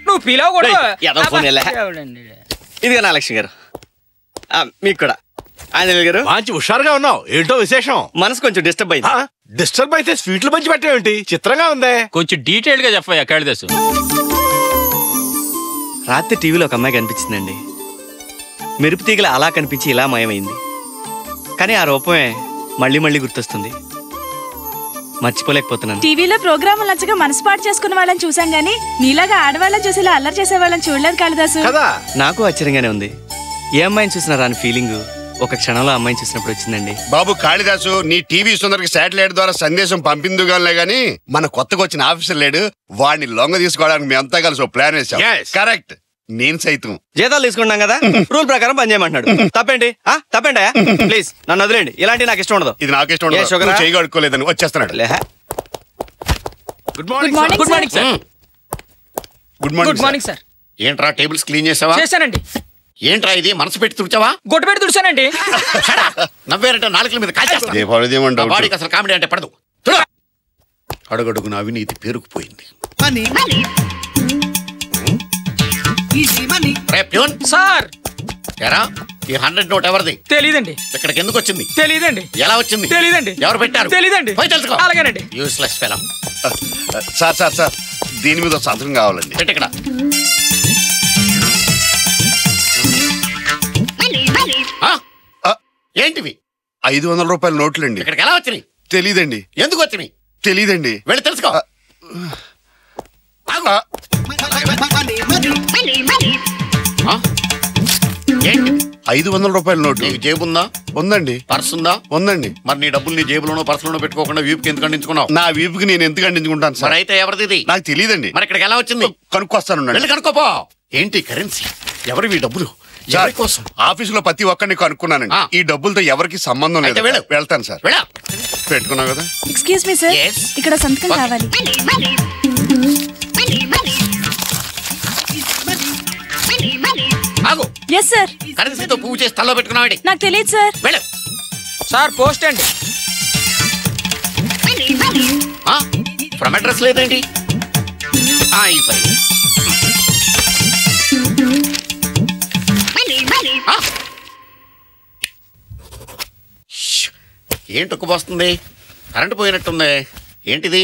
నువ్వు పిలవకూడదు ఏయ్, ఏదో ఫోన్ వెళ్ళా. ఎవడండి? ఇదిగా నా లక్ష్మి గారు ఆ, మీకు కూడా ఆంజనేయులు గారు మంచి హుషారుగా ఉన్నావు ఏంటో విశేషం మనసు కొంచెం డిస్టర్బ్ అయింది డిస్టర్బ్ అయితే స్వీట్లు పంచి పెట్టేవేంటి చిత్రంగా ఉందే కొంచెం డీటెయిల్ గా చెప్పయ్యా కాళిదాసు రాత్రి టీవీలో ఒక అమ్మాయి కనిపించిందండి మెరుపు తీగల అలా కనిపించి ఇలా మాయమైంది కానీ ఆ రూపమే మళ్ళీ మళ్ళీ గుర్తొస్తుంది మర్చిపోలేకపోతున్నాను టీవీలో ప్రోగ్రామ్ నచ్చగా మనసు పాటు చేసుకున్న వాళ్ళని చూసాం గానీ నీలాగా ఆడవాళ్ళని చూసి ఇలా అల్లరి చేసే వాళ్ళని చూడలేదు కాళిదాసు నాకు ఆశ్చర్యంగానే ఉంది ఏ అమ్మాయిని చూసినా రాని ఫీలింగ్ ఒక క్షణంలో అమ్మాయిని చూసినప్పుడు వచ్చిందండి బాబు కాళిదాసు నీ టీవీ సుందరికి శాటిలైట్ ద్వారా సందేశం పంపిందుగానే గానీ మన కొత్తగా వచ్చిన ఆఫీసర్ లేడు వాడిని లొంగ తీసుకోవడానికి మేమంతా కలిసి ఒక ప్లాన్ వేసాం కరెక్ట్ నేను సైతం జీతాలు తీసుకున్నాం కదా రూల్ ప్రకారం పని చేయమంటున్నాడు తప్పేంటి ఆ తప్పేంటి ప్లీజ్ నన్ను వదిలేండి ఇలాంటి నాకు ఇష్టం ఉండదు ఇది నాకు ఇష్టం ఏ ఉండదు. షుగరా? నువ్వు చేయి కడుక్కోలేదని వచ్చేస్తున్నాడు good Good morning, Good morning, sir. Good good morning sir ఏంట్రా టేబుల్స్ క్లీన్ చేసావా చేశానండి ఏంట్రా ఇది మనసు పెట్టి తుడిచావా గొడ్డు పెట్టి తుడిచానండి నవ్వేరంటే నాలుగుల మీద కాల్చేస్తా దీపావళి ఏమంటావు? నా బాడీకి అసలు కామెడీ అంటే పడదు అడుగడుగున అవినీతి పేరుకుపోయింది రే ప్యూన్ సార్ ఎరా ఈ హండ్రెడ్ నోట్ ఎవరిది తెలీదండి ఇక్కడికి ఎందుకు వచ్చింది తెలీదండి ఎలా వచ్చింది తెలీదండి ఎవరు పెట్టారు తెలీదండి పోయి తెలుసుకో అలాగేనండి useless fellow sir sir sir దీని మీద ఒక సంతకం కావాలండి పెట్టి ఇక్కడ ఆ? ఏంటివి ఐదు వందల రూపాయల నోట్లండి ఇక్కడికి ఎలా వచ్చినాయి తెలీదండి ఎందుకు వచ్చినాయి తెలీదండి వెళ్ళి తెలుసుకో ఆగు. ఆ? ఏంటి ఐదు వందల రూపాయల నోటు నీకు జేబు ఉందా ఉందండి పర్స్ ఉందా ఉందండి మరి నీ డబ్బులు నీ జేబులోనో పర్సులోనో పెట్టుకోకుండా వీపుకి ఎందుకు అందించుకున్నావు నా వీపుకి నేను ఎందుకు అందించుకుంటాను మరి సార్ అయితే ఎవరిది ఇది? నాకు తెలియదండి మరి ఇక్కడికి ఎలా వచ్చింది కనుక్కొస్తాను వెళ్ళి కనుక్కోపో ఏంటి కరెన్సీ ఎవరివి ఈ డబ్బులు ఎవరి కోసం ఆఫీసులో ప్రతి ఒక్కరిని కనుక్కున్నానండి ఆ. ఈ డబ్బులతో ఎవరికి సంబంధం అయితే లేదు వెళ్ళు. వెళ్తాను సార్ వెళ్ళా పెట్టుకున్నావు కదా ఎక్స్క్యూజ్ మీ సార్ Yes. ఇక్కడ సంతకం కావాలి ఆగు ఎస్ సార్ కరెన్సీతో పువ్వు చేసి తల్లో పెట్టుకున్నావాడి నాకు తెలియదు సార్ వెళ్ళు సార్ పోస్ట్ అండి ఫ్రమ్ అడ్రస్ లేదేంటి ఆ, ఈ ఫైల్ ఆ. ష్. ఏంటి ఉక్కుపోస్తుంది కరెంట్ పోయినట్టుంది ఏంటిది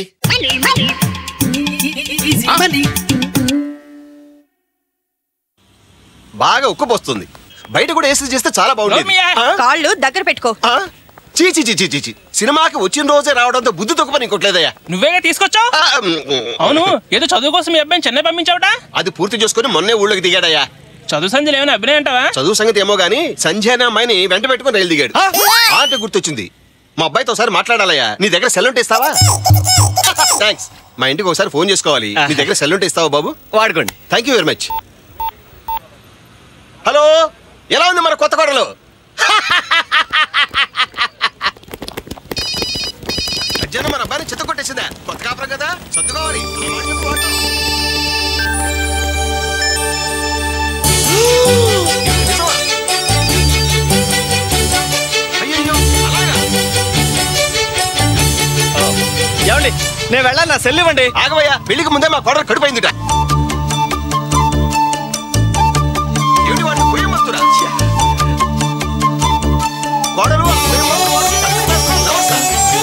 బాగా ఉక్కబోస్తుంది బయట కూడా ఏసీ చేస్తే చాలా బాగుండేది ఆ? కాళ్ళు దగ్గర పెట్టుకో ఆ? చీ చీ చీ చీ చీ, చీ సినిమాకి వచ్చిన రోజే రావడంతో బుద్ధి తొక్క ఇంకోట్లేదయ్యా నువ్వేగా తీసుకొచ్చావు అవును ఏదో చదువు కోసం మీ అబ్బాయిని చెన్నై పంపించావుట అది పూర్తి చేసుకుని మొన్నే ఊళ్ళోకి దిగాడయ్యా చదువు సంధ్యలు ఏమైనా అభినయం అంటావా చదువు సంగతి ఏమో గానీ సంధ్య అనే అమ్మాయిని వెంట పెట్టుకుని రైలు దిగాడు ఆ అంటే గుర్తొచ్చింది మా అబ్బాయితో ఒకసారి మాట్లాడాలయ్యా నీ దగ్గర సెల్ ఉంటే ఇస్తావా థ్యాంక్స్ మా ఇంటికి ఒకసారి ఫోన్ చేసుకోవాలి నీ దగ్గర సెల్ ఉంటే ఇస్తావా బాబు వాడుకోండి thank you very much hello ఎలా ఉంది మన కొత్త కోడలు మధ్యాహ్నం మన అబ్బాయిని చిత్త కొట్టేసిందా కొత్త కాపురం కదా సర్దుకోవాలి ఆ మాట చెప్పు, మాట. నిజమా? అయ్యయ్యో, అలాగా? ఏమండి నేను వెళ్ళాలి నా సెల్ ఇవ్వండి ఆగవయ్యా పెళ్లికి ముందే మా కోడలు కడుపైందిట ఏమిటి వాడిని కోయమత్తురా కోడలు ఆ కోయమత్తు వాడు నమస్కారం.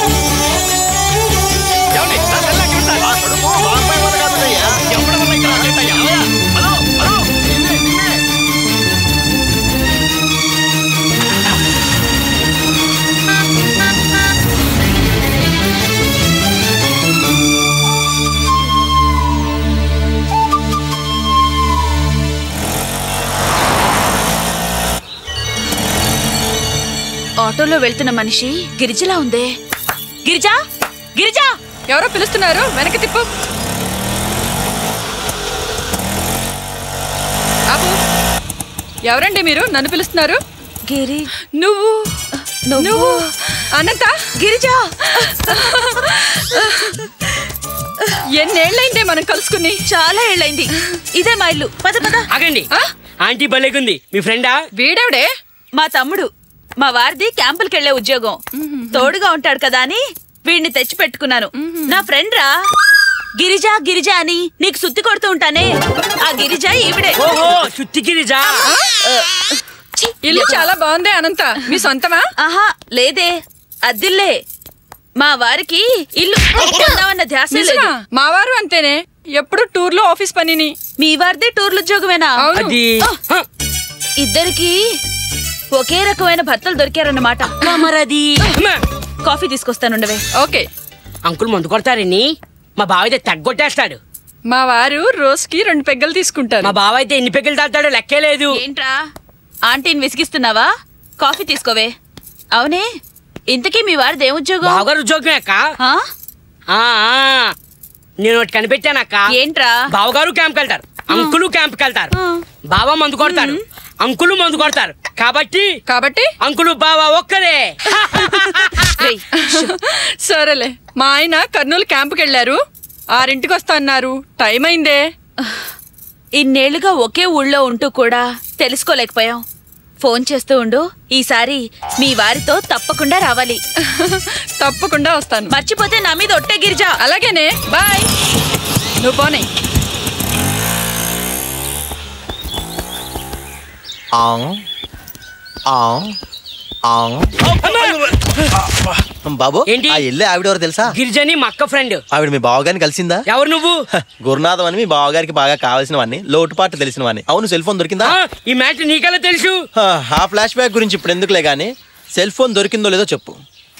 ఏమండి? నా సెల్ నాకు ఇవ్వండి. ఆ కడుపు మా అబ్బాయి వల్ల కాదయ్యా. ఎవరి వల్ల ఇక్కడ రాలేదయ్యా? అవయ్యా, హలో, హలో, నిన్నే, నిన్నే. ఆటోలో వెళ్తున్న మనిషి గిరిజలా ఉందే గిరిజా గిరిజా ఎవరో పిలుస్తున్నారు వెనక్కి తిప్పు ఆపు ఎవరండి మీరు నన్ను పిలుస్తున్నారు గిరి నువ్వు నువ్వు అనంత గిరిజా ఎన్నేళ్ళైందే మనం కలుసుకుని చాలా ఏళ్ళైంది ఇదే మా ఇల్లు పద పద ఆగండి ఆంటీ భలేగుంది మీ ఫ్రెండా వీడెవడే మా తమ్ముడు మా వారిది క్యాంపులకి వెళ్లే ఉద్యోగం తోడుగా ఉంటాడు కదా అని వీడిని తెచ్చి పెట్టుకున్నాను నా ఫ్రెండ్ రా గిరిజ గిరిజ అని నీకు సుత్తి కొడుతూ ఉంటానే ఆ గిరిజ ఈవిడే ఓహో సుత్తి గిరిజ ఇల్లు చాలా బాగుంది అనంత మీ సొంతమా ఆహా లేదే అద్దిల్లే మా వారికి ఇల్లు కొందామన్న ధ్యాస లేదు నిజమా? మా వారు అంతేనే ఎప్పుడు టూర్ లో ఆఫీస్ పనిని మీ వారిది టూర్లు ఉద్యోగమేనా అవును. అది ఆ, ఇద్దరికి ఒకే రకమైన భర్తలు దొరికారన్నమాట మరది కాఫీ తీసుకొస్తానుండవే ఓకే అంకుల్ మందు కొడతారని మా బావ అయితే తగ్గొట్టేస్తాడు మా వారు రోజుకి రెండు పెగ్గలు తీసుకుంటారు మా బావ అయితే ఎన్ని పెగ్గులు తాగుతాడో లెక్కే లేదు ఏంట్రా ఆంటీని విసిగిస్తున్నావా కాఫీ తీసుకోవే అవునే ఇంతకీ మీ వారిది ఏం ఉద్యోగం బావగారు ఉద్యోగమే అక్క ఆ? ఆ, ఆ. నేను ఒకటి కనిపెట్టానక్క ఏంట్రా బావగారు క్యాంప్కి వెళ్తారు అంకులు క్యాంప్కి వెళ్తారు ఆ. బావ మందు కొడతారు అంకులు మందు కొడతారు కాబట్టి కాబట్టి అంకులు బావ ఒక్కరే రేయ్, సరేలే మా ఆయన కర్నూలు క్యాంపుకి వెళ్ళారు ఆరింటికి వస్తా అన్నారు టైం అయిందే ఇన్నేళ్లుగా ఒకే ఊళ్ళో ఉంటూ కూడా తెలుసుకోలేకపోయాం ఫోన్ చేస్తూ ఉండు ఈసారి మీ వారితో తప్పకుండా రావాలి తప్పకుండా వస్తాను మర్చిపోతే నా మీద ఒట్టే గిరిజా అలాగేనే బాయ్ నువ్వు పోనీ బాబు ఏంటి? ఆ ఇల్లు ఆవిడ ఎవరు తెలుసా గిరిజని మా అక్క ఫ్రెండ్ ఆవిడ మీ బావగారిని కలిసిందా ఎవరు నువ్వు హ, గురునాథం అని మీ బావగారికి బాగా కావాల్సిన వాడిని లోటుపాట్లు తెలిసిన వాడిని అవును సెల్ ఫోన్ దొరికిందా ఆ, ఈ మ్యాటర్ నీకెలా తెలుసు హ, ఆ ఫ్లాష్ బ్యాక్ గురించి ఇప్పుడు ఎందుకులే గానీ సెల్ ఫోన్ దొరికిందో లేదో చెప్పు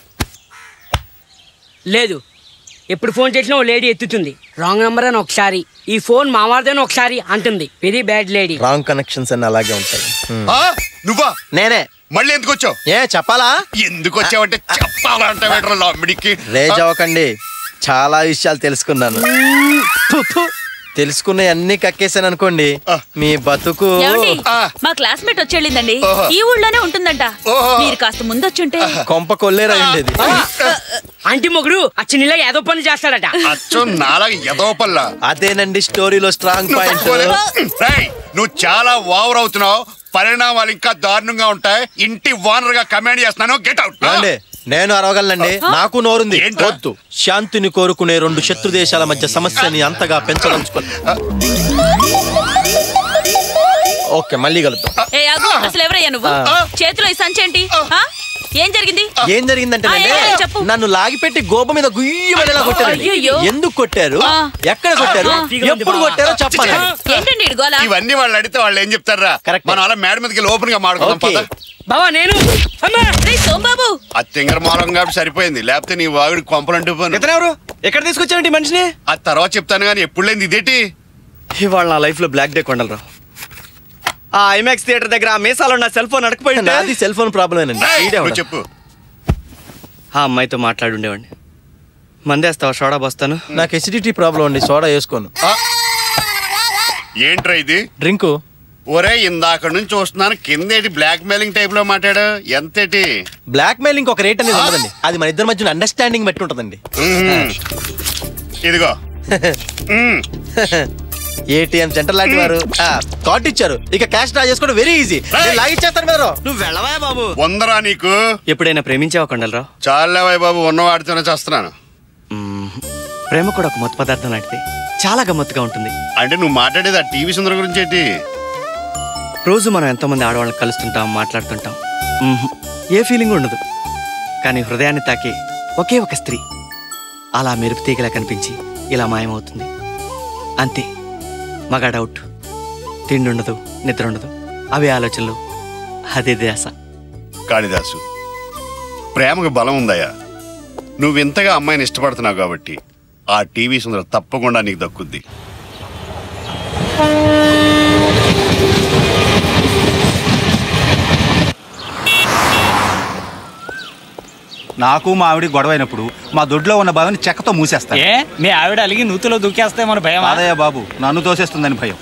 లేదు ఎప్పుడు ఫోన్ చేసినా ఓ లేడీ ఎత్తుతుంది రాంగ్ నెంబర్ అని ఒకసారి ఈ ఫోన్ మావారిదని ఒకసారి అంటుంది very bad lady wrong connections అన్ని అలాగే ఉంటాయి హ్మ్. ఆ, నువ్వా నేనే మళ్ళీ ఎందుకు వచ్చావు ఏ చెప్పాలా ఎందుకు వచ్చావంటే చెప్పాలంటే లాంబడికి రేజ్ అవ్వకండి చాలా విషయాలు తెలుసుకున్నాను ఫు, ఫు. తెలుసుకున్న అన్ని కక్కేసాను అనుకోండి ఆ. మీ బతుకు ఏమండి ఆ. మా క్లాస్మేట్ వచ్చేళ్ళిందండి ఓహో. ఈ ఊళ్ళోనే ఉంటుందంట ఓహో. మీరు కాస్త ముందొచ్చుంటే కొంప కొల్లేరా ఉండేది ఆంటీ మొగుడు అచ్చినిలా ఏదో పని చేస్తాడట అచ్చం నాలాగా ఎదవపల్లా అదేనండి స్టోరీలో స్ట్రాంగ్ పాయింట్ రేయ్, నువ్వు చాలా ఓవర్ అవుతున్నావు పరిణామాలు ఇంకా దారుణంగా ఉంటాయి ఇంటి ఓనర్ గా కమాండ్ చేస్తున్నాను గెట్ అవుట్ ఏమండి? నేను అరవగలనండి నాకు నోరుంది ఏంట్రా? వద్దు శాంతిని కోరుకునే రెండు శత్రు దేశాల మధ్య సమస్యని అంతగా పెంచదలుచుకోను ఓకే మళ్ళీ కలుద్దాం ఏ ఆగు అసలు ఎవరయ్యా నువ్వు ఆ. చేతిలో ఈ సంచేంటి ఆ? ఏం జరిగింది ఏం జరిగిందంటే ఆ, ఏ, ఏ, చెప్పు. నన్ను లాగిపెట్టి గోప మీద గుయ్యమనేలా కొట్టారండి అయ్యయ్యో. ఎందుకు కొట్టారు ఆ. ఎక్కడ కొట్టారు ఎప్పుడు కొట్టారో చెప్పాలి ఏంటండి ఇడు గోలా ఇవన్నీ వాళ్ళు అడిగితే వాళ్ళు ఏం చెప్తారా Correct. మనం అలా మేడ మీదకి ఓపెన్ గా మాడుకుందాం ఓకే. పద బావా నేను అమ్మా రేయ్ సోంబాబు ఆ తింగర మూలం కాబట్టి సరిపోయింది లేకపోతే నీ వాగుడు కొంపలంటూ పోను ఇతనెవరు ఎక్కడ తీసుకొచ్చావేంటి ఈ మనిషిని ఆ తర్వాత చెప్తాను కానీ ఎప్పుడు లేని ఇదేటి ఇవాళ నా లైఫ్ లో బ్లాక్ డే కొండలరావు ఆ ఐమాక్స్ థియేటర్ దగ్గర ఆ మీసాలో నా సెల్ ఫోన్ అడకపోయి ఉంటే నాది సెల్ ఫోన్ ప్రాబ్లమేనండి రేయ్, ఈడెవడు? నువ్వు చెప్పు ఆ అమ్మాయితో మాట్లాడుండేవాడిని మందేస్తావా సోడా బస్తాను నాకు ఎసిడిటీ ప్రాబ్లం అండి సోడా వేసుకోను ఏంట్రా ఇది డ్రింకు ఒరే ఇందాక నుంచి చూస్తున్నాను కిందేటి బ్లాక్ మెయిలింగ్ టైప్ లో మాట్లాడు ఎంతేటి బ్లాక్ మెయిలింగ్ ఒక రేట్ అనేది ఉండదండి అది మన ఇద్దరి మధ్య అండర్స్టాండింగ్ బట్టి ఉంటుందండి మ్మ్. ఇదిగో మ్మ్. ఏటీఎం సెంటర్ లాంటి వారు ఆ, కార్డు ఇచ్చారు ఇక క్యాష్ డ్రా చేసుకోవడం వెరీ ఈజీ రేయ్. లాగిచ్చేస్తాను మీరు నువ్వు వెళ్ళవా బాబు వందరా నీకు ఎప్పుడైనా ప్రేమించావా కొండలరావు చాలేవాయ్ బాబు ఉన్నవాడితోనే చేస్తున్నాను మ్మ్. ప్రేమ కూడా ఒక మత్తు పదార్థం లాంటిది చాలా గమ్మత్తుగా ఉంటుంది అంటే నువ్వు మాట్లాడేది ఆ టీవీ సుందరం గురించి ఏంటి రోజు మనం ఎంతోమంది ఆడవాళ్ళని కలుస్తుంటాం మాట్లాడుతుంటాం మ్మ్. ఏ ఫీలింగ్ ఉండదు కానీ హృదయాన్ని తాకే ఒకే ఒక స్త్రీ అలా మెరుపు తీగలా కనిపించి ఇలా మాయమవుతుంది అంతే మగా డౌట్ తిండి ఉండదు నిద్ర ఉండదు అవే ఆలోచనలు అదే ధ్యాస కాళిదాసు ప్రేమకు బలం ఉందయ్యా నువ్వు ఇంతగా అమ్మాయిని ఇష్టపడుతున్నావు కాబట్టి ఆ టీవీ సుందరం తప్పకుండా నీకు దక్కుద్ది నాకు మా ఆవిడ గొడవైనప్పుడు మా దొడ్లో ఉన్న బావిని చెక్కతో మూసేస్తాను ఏ మీ ఆవిడ అలిగి నూతిలో దూకేస్తే మన భయం అదయ్య బాబు నన్ను తోసేస్తుందని భయం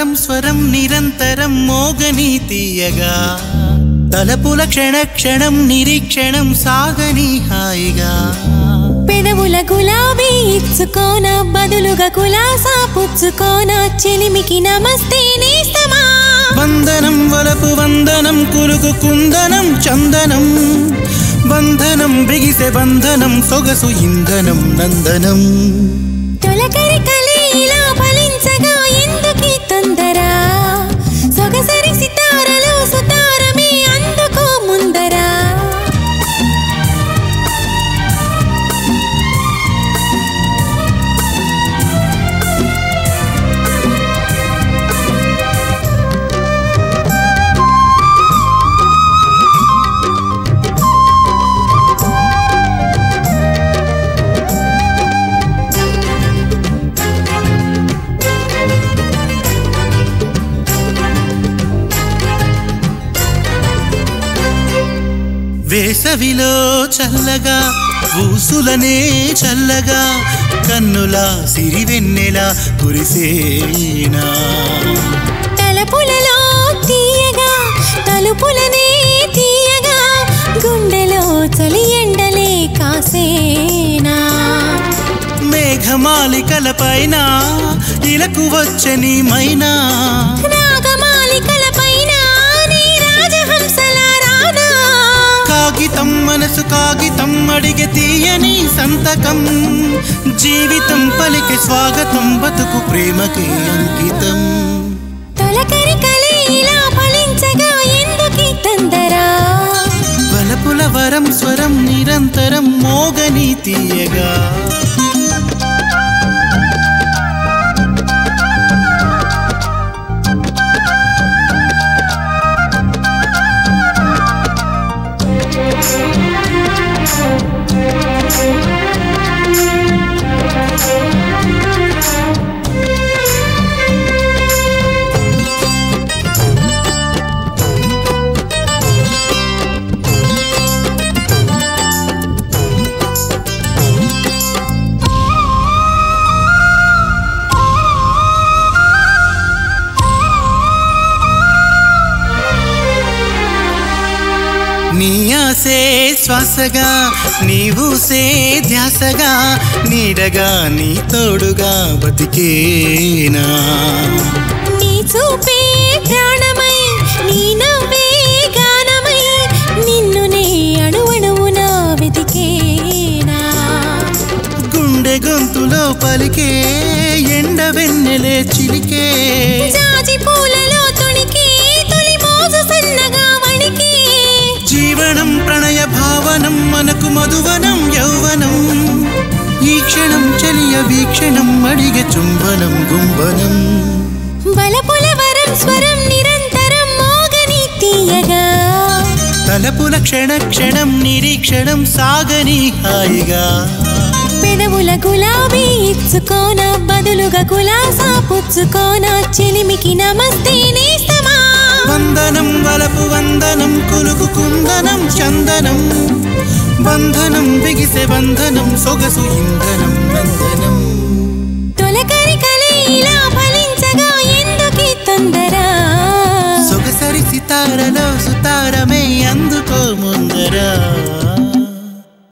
వరం స్వరం నిరంతరం మోగని తీయగా తలపుల క్షణ క్షణం నిరీక్షణం సాగని హాయిగా పెదవుల గులాబీ ఇచ్చుకోన బదులుగా కులాసా పుచ్చుకోన చెలిమికి నమస్తే నేస్తమా వందనం వలపు వందనం కులుకు కుందనం చందనం బంధనం బిగిసె బంధనం సొగసు ఇంధనం నందనం తొలకరి కలి ఇలా ఫలించగా ఎందుకీ తొందర సొగసరి సితారలో సుతారమే అందుకో ముందరా వేసవిలో చల్లగా ఊసులనే చల్లగా కన్నుల సిరివెన్నెల కురిసేనా తలపులలో తీయగా తలుపులనే తీయగా గుండెలో చలి ఎండలే కాసేనా మేఘమాలికల పైన ఇలకు వచ్చని మైనా రాగమాలికల పైన నీ రాజహంసల రానా కాగితం మనసు కాగితం అడిగే తీయని సంతకం జీవితం పలికి స్వాగతం బతుకు ప్రేమకి అంకితం తొలకరి కలి ఇలా ఫలించగా ఎందుకీ తొందర వలపుల వరం స్వరం నిరంతరం మోగని తీయగా నీ ఆసే శ్వాసగా నీవు సే ధ్యాసగా నీడగా నీ తోడుగా బతికేనా నీ చూపే ప్రాణమై నీ నవ్వే గానమై నిన్ను నే అణువణువున వెతికేనా గుండె గొంతులో పలికే ఎండ వెన్నెలే చిలికే జాజి పూలలో తొణికి తొలి మోజు సన్నగా వణికి జీవనం ప్రణయ భావనం మనకు మధువనం యౌవనం ఈ క్షణం చలియ వీక్షణం అడిగ చుంబనం గుంబనం బలపుల వరం స్వరం నిరంతరం మోగని తీయగా తలపుల క్షణ క్షణం నిరీక్షణం సాగని హాయిగా పెదవుల గులాబీ ఇచ్చుకోన బదులుగా కులాసా పుచ్చుకోన చెలిమికి నమస్తే నేస్తమా వందనం వలపు వందనం కులుకు కుందనం చందనం బంధనం బిగిసె బంధనం సొగసు ఇంధనం నందనం తొలకరి కలి ఇలా